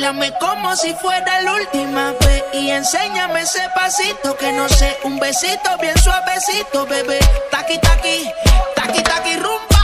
Mírame como si fuera la última vez y enséñame ese pasito que no sé, un besito bien suavecito, bebé. Taqui taqui, taqui taqui rumba.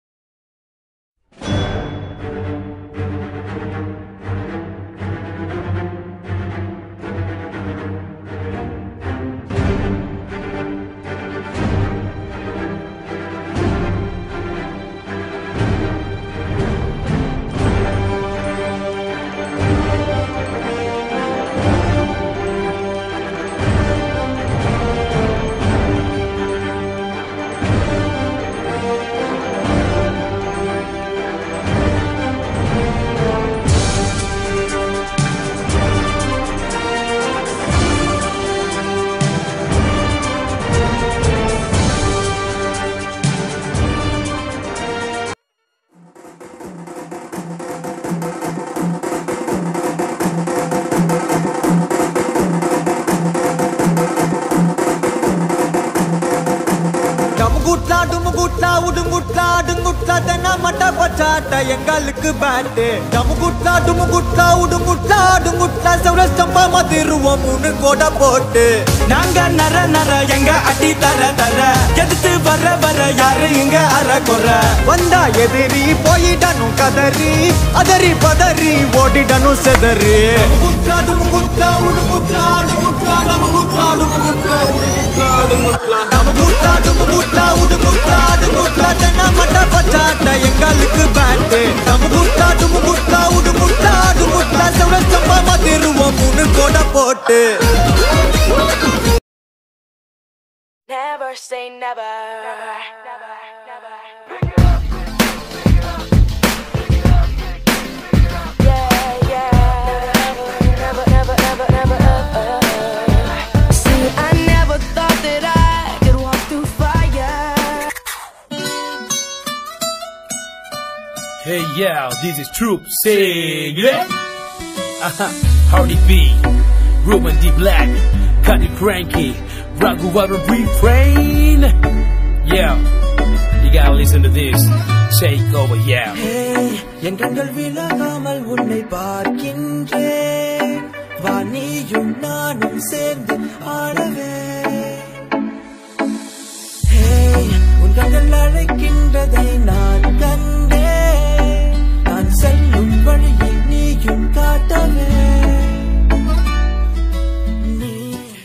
டமுகுட்லா டுமுகுட்லா உடுங்குட்லா அடுங்குட்லா தென்னா மட்ட பச்சாட்ட எங்களுக்கு bat டமுகுட்லா டுமுகுட்லா உடுங்குட்லா அடுங்குட்லா செவரஸ்டம்பா மதிருவோம் மூணு கோட போட்டு நாங்க நர நர எங்க அடி தர தர எதிர்த்து வர வர யாரு இங்க அற குற வந்தா எதிரி போயிடணும் கதறி அதறி பதறி ஓடிடணும் செதறி டமுகுட்லா டுமுகுட்லா உடுங்குட்லா அடுங்குட்லா டமுகுட்லா டுமுகுட்லா உடுங்குட்லா அடுங்குட்லா டமுகுட்லா டுமுகுட்லா உடுங்குட்லா அடுங்குட்லா தென்னா மட்ட பச்சாட்ட எங்களுக்கு பேட்டு டமுகுட்லா டுமுகுட்லா உடுங்குட்லா அடுங்குட்லா செவரஸ்டம்பா மதிருவோம் மூணு கோட போட்டு Never say never. Never, never, Yeah, yeah. Never, never, never, never, never. See, I never thought that I could walk through fire. Hey yeah, this is Troop Sing it. Hardy B, Ruben D Black, Cuddy Cranky, Ragu Water Refrain. Yeah, you gotta listen to this. Take over, yeah. ஏய், என் கண்கள் விலகாமல் உன்னை பார்க்கின்றேன் வா நீயும் நானும் சேர்ந்து ஆடவே ஏய், உன் கண்கள் அழைக்கின்றதை நான் கண்டேன் நான் செல்லும் வழியை நீயும் காட்டவே நீ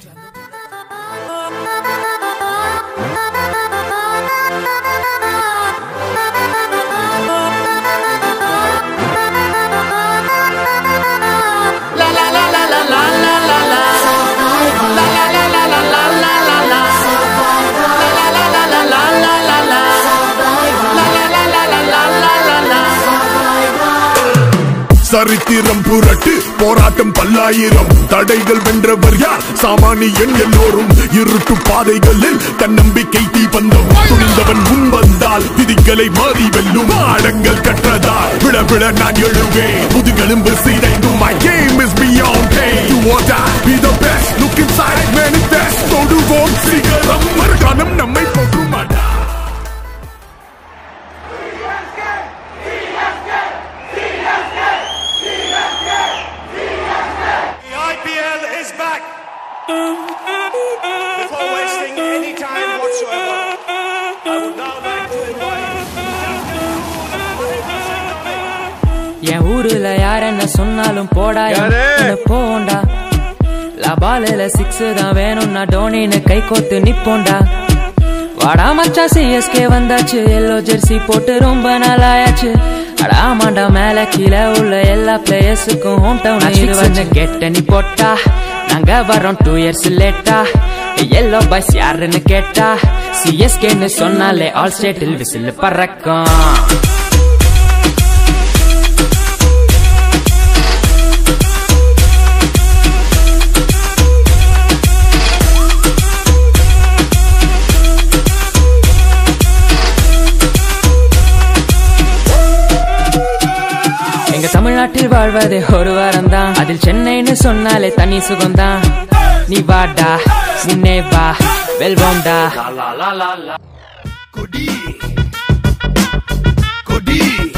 சரித்திரம் புரட்டு போராட்டம் பல்லாயிரம் தடைகள் வென்றவர் யார் சாமானியன் எல்லோரும் இருட்டு பாதைகளில் தன்னம்பிக்கை தீபந்தம் துணிந்தவன் முன் வந்தால் விதிகளை மாறி வெல்லும் ஆடங்கள் கற்றதால் விழ விழ நான் எழுவேன் முதுகெலும்பு சீரைந்தும் my game is beyond pain you or die be the best look inside manifest தொடுவோம் சிகரம் மறுகாலம் நம்மை போற்றுமாடா The IPL is back. Before wasting any time whatsoever, I would now like to invite. என் ஊருல யார் என்ன சொன்னாலும் போடா என்ன போண்டா லபாலில சிக்ஸ் தான் வேணும்னா டோனின்னு கை கோத்து நிப்போண்டா வாடா மச்சா சிஎஸ்கே வந்தாச்சு எல்லோ ஜெர்சி போட்டு ரொம்ப நாள் ஆயாச்சு அடா மாண்டா மேல கீழே உள்ள எல்லா பிளேயர்ஸுக்கும் ஹோம் டவுன் வந்து கெட்ட நீ போட்டா நாங்க வரோம் டூ இயர்ஸ் லேட்டா எல்லோ பாய்ஸ் யாருன்னு கேட்டா சிஎஸ்கேன்னு சொன்னாலே ஆல் ஸ்டேட்டில் விசில் பறக்கும் எங்க தமிழ்நாட்டில் வாழ்வது ஒரு வாரம் தான் அதில் சென்னைன்னு சொன்னாலே தனி சுகம்தான் நீ வாடா முன்னே வா வெல்வோம்டா கொடி கொடி